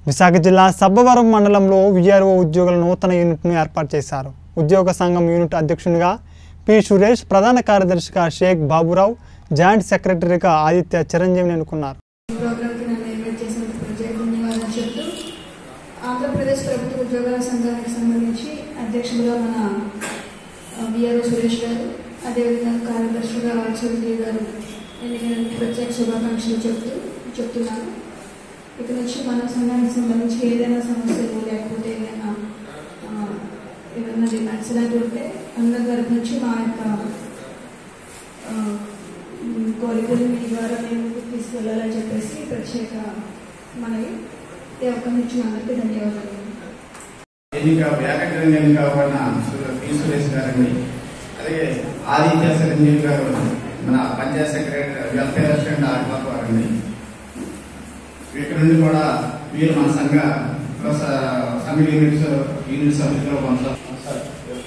విశాఖ జిల్లా సబ్బవరం మండలంలో విఆర్ఓ ఉద్యోగుల నూతన యూనిట్ను ఏర్పాటు చేశారు ఉద్యోగ సంఘం యూనిట్ అధ్యక్షునిగా పి సురేష్ ప్రధాన కార్యదర్శిగా షేక్ బాబురావు జాయింట్ సెక్రటరీగా ఆదిత్య చిరంజీవిని ఎన్నుకున్నారు ప్రోగ్రామ్కి నన్ను ఇన్వైట్ చేసినందుకు ప్రత్యేక ధన్యవాదాలు చెప్తూ ఆంధ్రప్రదేశ్ ప్రభుత్వ ఉద్యోగాల సంఘానికి సంబంధించి అధ్యక్షులుగా మన విఆర్ఓ సురేష్ గారు అదేవిధంగా కార్యదర్శిగా చిరంజీవి గారు ఎన్నికైనందుకు ప్రత్యేక శుభాకాంక్షలు చెప్తూ చెప్తున్నాను ఇక నుంచి మన సంఘానికి సంబంధించి ఏదైనా సమస్యలు లేకపోతే ఏదైనా ఆ, ఏదైనా డిమాండ్స్ ఇలాంటివి ఉంటే అందరి తరపు నుంచి మా యొక్క ఆ, ఉమ్, కోరికలు మీ ద్వారా మేము తీసుకెళ్ళాలని చెప్పేసి ప్రత్యేక మనవి ఈ అవకాశం ఇచ్చిన అందరికీ ధన్యవాదాలు ఎన్నిక వ్యాకరణ ఎన్నిక అవ్వబడిన సు- పి సురేష్ గారండి అలాగే ఆదిత్య చిరంజీవి గారు మన panchayat secretary welfare assistant Adibabu గారండి ఇక్కడ నుండి కూడా వీరు మన సంఘ స- సంఘ యూనిట్స్ యూనిట్ సభ్యులుగా కొనసాగుతున్నారు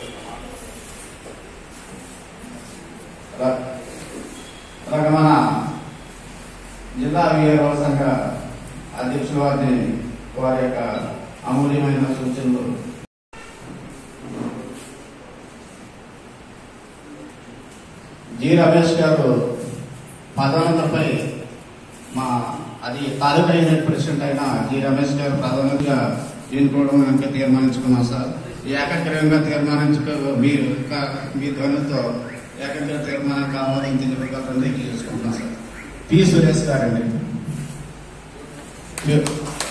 అలా- అలాగే మన జిల్లా వీఆర్ఓ సంఘ అధ్యక్షుల వారిని వారి యొక్క అమూల్యమైన సూచనలు జి రమేష్ గారు పదోన్నతపై మా అది తాలూకా యూనిట్ ప్రెసిడెంట్ అయిన జి రమేష్ గారు ప్రధానంగా ఎన్నుకోవడం కనుక తీర్మానించుకున్నాం సార్ ఏకగ్రీవంగా తీర్మానించుక మీరు క- మీ ధ్వనితో ఏకగ్రీవ తీర్మానానికి ఆమోదించగలరని చేసుకుంటున్నాం సార్ పి సురేష్ గారండి మీరు-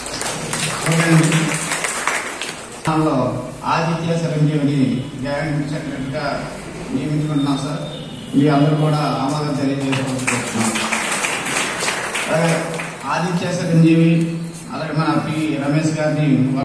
లో ఆదిత్య చిరంజీవిని జాయింట్ సెక్రటరీగా నియమించుకుంటున్నాం సార్ మీ అందరూ కూడా ఆమోదం తెలియజేసుకోవాలనుకుంటున్నాం అలాగే ఆదిత్య చిరంజీవి అలాగే మన పి రమేష్ గారిని